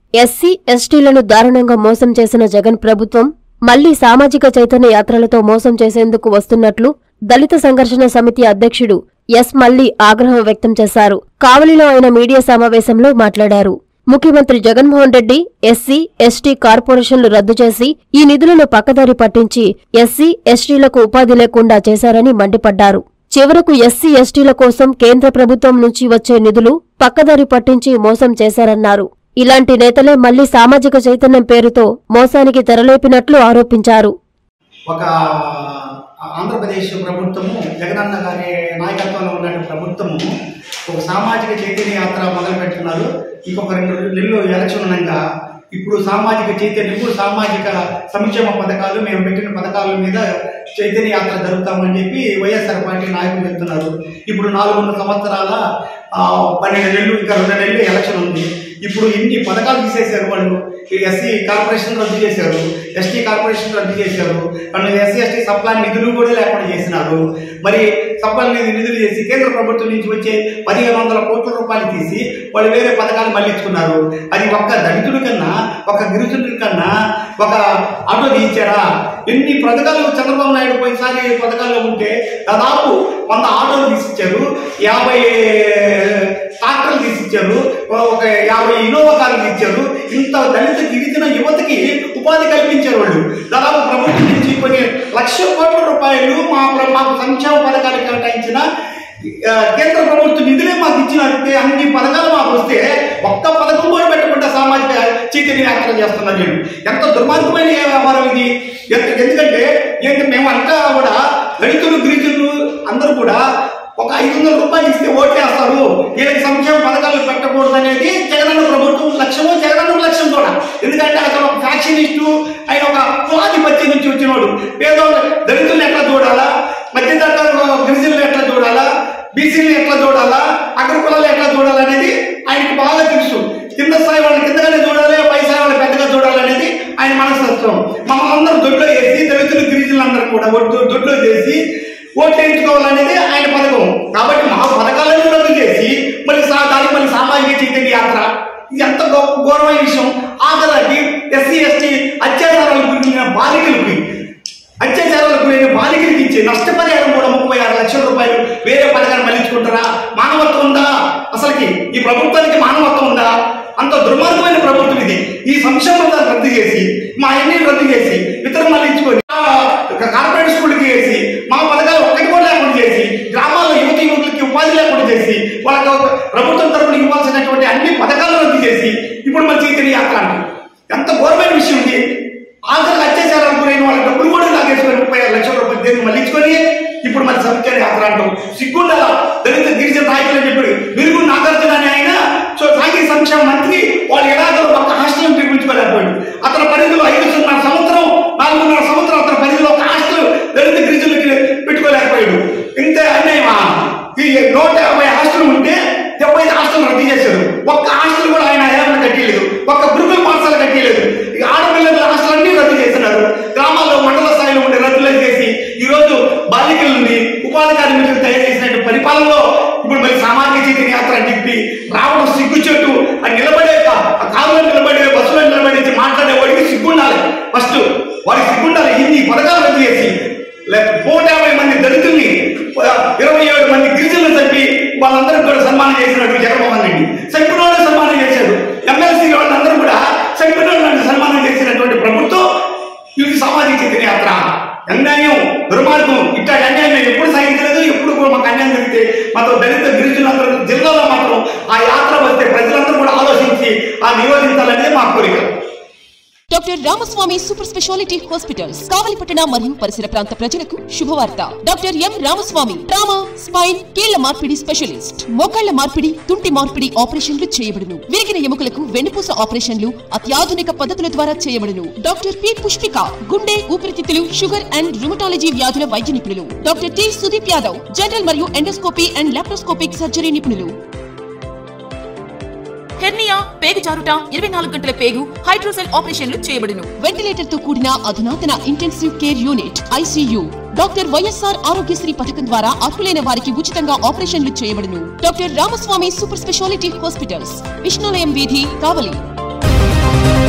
SC ఎస్టీలను దారుణంగా మోసం చేసిన జగన్ ప్రభుత్వం మళ్లీ సామాజిక చైతన్య యాత్రలతో మోసం చేసేందుకు వస్తున్నట్లు దళిత సంఘర్షణ సమితి అధ్యక్షుడు ఎస్ మల్లి ఆగ్రహం వ్యక్తం చేశారు కావలిలో ఆయన మీడియా సమావేశంలో మాట్లాడారు ముఖ్యమంత్రి జగన్మోహన్ రెడ్డి ఎస్సీ ఎస్టీ కార్పొరేషన్లు రద్దు చేసి ఈ నిధులను పక్కదారి పట్టించి ఎస్సీ ఎస్టీలకు ఉపాధి లేకుండా చేశారని మండిపడ్డారు చివరకు ఎస్సీ ఎస్టీల కోసం కేంద్ర ప్రభుత్వం నుంచి వచ్చే నిధులు పక్కదారి పట్టించి మోసం చేశారన్నారు ఇలాంటి నేతలే మళ్లీ సామాజిక చైతన్యం పేరుతో మోసానికి తెరలేపినట్లు ఆరోపించారు ఒక ఆంధ్రప్రదేశ్ ప్రభుత్వము జగనన్న గారి నాయకత్వంలో ఉన్న ప్రభుత్వము ఒక సామాజిక చైతన్య యాత్ర మొదలుపెట్టున్నారు ఇంకొక రెండు నెలలు ఎలక్షన్ ఉండగా ఇప్పుడు సామాజిక చైతన్యం ఇప్పుడు సామాజిక సంక్షేమ పథకాలు మేము పెట్టిన పథకాల మీద చైతన్య యాత్ర జరుపుతామని చెప్పి వైఎస్ఆర్ పార్టీ నాయకులు చెప్తున్నారు ఇప్పుడు నాలుగున్నర సంవత్సరాల ఆ, పన్నెండు నెలలు ఇంకా రెండు నెలలు ఎలక్షన్ ఉంది ఇప్పుడు ఇన్ని పథకాలు తీసేశారు వాళ్ళు ఈ ఎస్సీ కార్పొరేషన్ రద్దు చేశారు ఎస్టీ కార్పొరేషన్ రద్దు చేశారు వాళ్ళు ఎస్సీ ఎస్టీ సప్లై నిధులు కూడా లేకుండా చేసినారు మరి సప్లై నిధి నిధులు చేసి కేంద్ర ప్రభుత్వం నుంచి వచ్చే పదిహేను వందల కోట్ల రూపాయలు తీసి వాళ్ళు వేరే పథకాలు మళ్ళించుకున్నారు అది ఒక్క దళితుడి కన్నా ఒక గిరిజనుడి కన్నా ఒక ఆటో తీయించారా ఎన్ని పథకాలు చంద్రబాబు నాయుడు పోయినసారి పథకాల్లో ఉంటే దాదాపు వంద ఆటోలు తీసిచ్చారు యాభై ట్రాక్టర్లు తీసిచ్చారు ఒక యాభై ఇన్నోవా కార్లు ఇచ్చారు ఇంత దళిత గిరిజన యువతకి ఉపాధి కల్పించారు వాళ్ళు దాదాపు ప్రభుత్వం నుంచి కొన్ని లక్ష కోట్ల రూపాయలు మా ప్ర- మాకు సంక్షేమ పథకాలు కేటాయించిన ఆ, కేంద్ర ప్రభుత్వం నిధులే మాకు ఇచ్చినట్టే అన్ని పథకాలు మాకు వస్తే ఒక్క పథకం కూడా పెట్టకుండా సామాజిక చైతన్య యాత్ర చేస్తున్నారు నేను ఎంత దుర్మార్గమైన వ్యవహారం ఇది ఎంత- ఎందుకంటే ఏంటి మేము అంతా కూడా దళితులు గిరిజనులు అందరూ కూడా ఒక ఐదు వందల రూపాయలు ఇస్తే ఓట్లేస్తారు వీళ్ళకి సంక్షేమ పథకాలు పెట్టకూడదు అనేది జగనన్న ప్రభుత్వం లక్ష్యము జగనన్న లక్ష్యం కూడా ఎందుకంటే అతను ఒక ఫ్యాక్షనిస్టు ఆయన ఒక కులాధిపత్యం నుంచి వచ్చినోడు పేదోళ్ళు దళితులను ఎట్లా చూడాలా మధ్యతరగతి గిరిజనులు ఎట్లా చూడాలా బీసీలు ఎట్లా చూడాలా అగ్ర కులాలు ఎట్లా చూడాలా అనేది ఆయనకి బాగా తెలుసు కింద స్థాయి వాళ్ళని కిందగానే చూడాలి పై స్థాయి వాళ్ళని పెద్దగా చూడాలనేది ఆయన మనస్తత్వం మమ్మల్ని అందరూ దొడ్లో వేసి దళితులు గిరిజనులు అందరూ కూడా ఒడ్డు- దొడ్లో చేసి ఓట్లు వేయించుకోవాలనేది ఆయన పథకం కాబట్టి మా పథకాలను రద్దు చేసి మళ్ళీ సా- దానికి మళ్ళీ సామాజిక చైతన్య యాత్ర ఇది ఎంత గొప్ప ఘోరమైన విషయం ఆఖరికి ఎస్సీ ఎస్టీ అత్యాచారాలకు గురిన బాలికలకి అత్యాచారాలకు గురైన బాలికలకి ఇచ్చే నష్టపరిహారం కూడా ముప్పై ఆరు లక్షల రూపాయలు వేరే పథకాన్ని మళ్ళించుకుంటారా మానవత్వం ఉందా అసలుకి ఈ ప్రభుత్వానికి మానవత్వం ఉందా అంత దుర్మార్గమైన ప్రభుత్వం ఇది ఈ సంక్షేమ పథకాలు రద్దు చేసి మా అన్ని రద్దు చేసి ఇతర మళ్ళించుకొని ఆ, కార్పొరేట్ స్కూల్కి వేసి మా పథకాలు ఒక్కటి కూడా లేకుండా చేసి గ్రామాల్లో యువత యువకులకి ఉపాధి లేకుండా చేసి వాళ్ళకి ఒక ప్రభుత్వం తరపున ఇవ్వాల్సినటువంటి అన్ని పథకాలు రద్దు చేసి ఇప్పుడు మన చైతన్య యాత్ర అంటారు ఎంత ఘోరమైన విషయం ఇది ఆఖరికి అత్యాచారాలకు గురైన వాళ్ళ డబ్బులు కూడా లాగేసుకొని ముప్పై ఆరు లక్షల రూపాయలు దేనికి మళ్ళించుకొని ఇప్పుడు మన సంఖ్య యాత్ర అంటాం సిగ్గుండా దళిత గిరిజన నాయకులు అని చెప్పాడు మెరుగు నాగార్జున అని ఆయన సో సాంఘిక సంక్షేమ మంత్రి వాళ్ళు ఎలాగో ఒక హాస్టల్ నిర్మించుకోలేకపోయాడు అతని పరిధిలో ఐదున్నర సంవత్సరం నాలుగున్నర సంవత్సరం అతని పరిధిలో ఒక హాస్టల్ దళిత గిరిజనులకి పెట్టుకోలేకపోయాడు ఇంత అన్యాయమా ఈ నూట యాభై హాస్టల్ ఉంటే డెబ్బై ఐదు హాస్టల్ రద్దు చేశారు ఒక్క హాస్టల్ కూడా ఆయన ఏమైనా కట్టలేదు ఒక్క గురుకుల పాఠశాల కట్టలేదు ఇక ఆడపిల్లల హాస్టల్ అన్ని రద్దు చేస్తున్నారు గ్రామాల్లో మండల స్థాయిలో ఉండే రద్దులు చేసి ఈ రోజు బాలికల నుండి ఉపాధి కార్మికులు తయారు చేసినట్టు పరిపాలనలో ఇప్పుడు మరి సామాజిక చైతన్య యాత్ర అని చెప్పి రావడం సిగ్గు చెట్టు అది నిలబడే ఆ కారులో నిలబడే బస్సులో నిలబడి మాట్లాడే వాడికి సిగ్గుండాలి ఫస్ట్ వాడికి సిగ్గుండాలి ఇన్ని పథకాలు రద్దు చేసి లే- నూట యాభై మంది దళితుల్ని ఆ, ఇరవై ఏడు మంది గిరిజనులు చంపి వాళ్ళందరికీ కూడా సన్మానం చేసినట్టు జగన్మోహన్ రెడ్డి చంపిన వాళ్ళు సన్మానం చేశారు ఎమ్మెల్సీ వాళ్ళందరూ కూడా చంపిన వాళ్ళని సన్మానం చేసినటువంటి ప్రభుత్వం ఇది సామాజిక చైతన్య యాత్ర అన్యాయం దుర్మార్గం ఇట్లాంటి అన్యాయం మేము ఎప్పుడు సాగించలేదు ఎప్పుడు కూడా మాకు అన్యాయం జరిగితే మాతో దళిత గిరిజనులందరూ జిల్లాలో మాత్రం ఆ యాత్ర వస్తే ప్రజలందరూ కూడా ఆలోచించి ఆ నియోజించాలనేది మా కోరిక doctor Ramaswamy super speciality hospitals కావలిపట్టణ మరియు పరిసర ప్రాంత ప్రజలకు శుభవార్త doctor M Ramaswamy trauma spine కీళ్ల మార్పిడి స్పెషలిస్ట్ మోకాళ్ల మార్పిడి తుంటి మార్పిడి ఆపరేషన్లు చేయబడును విరిగిన ఎముకలకు వెన్నుపూస ఆపరేషన్లు అత్యాధునిక పద్ధతుల ద్వారా చేయబడును డాక్టర్ పి పుష్పిక గుండె ఊపిరితిత్తులు షుగర్ అండ్ రుమటాలజీ వ్యాధుల వైద్య నిపుణులు doctor T Sudeep Yadav general మరియు ఎండోస్కోపీ అండ్ లాప్రోస్కోపిక్ సర్జరీ నిపుణులు హెర్నియా పేగు జారుట ఇరవై నాలుగు గంటల పేగు హైడ్రోసెల్ ఆపరేషన్లు చేయబడును వెంటిలేటర్ తో కూడిన అధునాతన intensive care unit ICU doctor YSR Aarogyasri పథకం ద్వారా అర్హులైన వారికి ఉచితంగా ఆపరేషన్లు చేయబడును doctor Ramaswamy super speciality hospitals Vishnulayam వీధి కావలి న్యూస్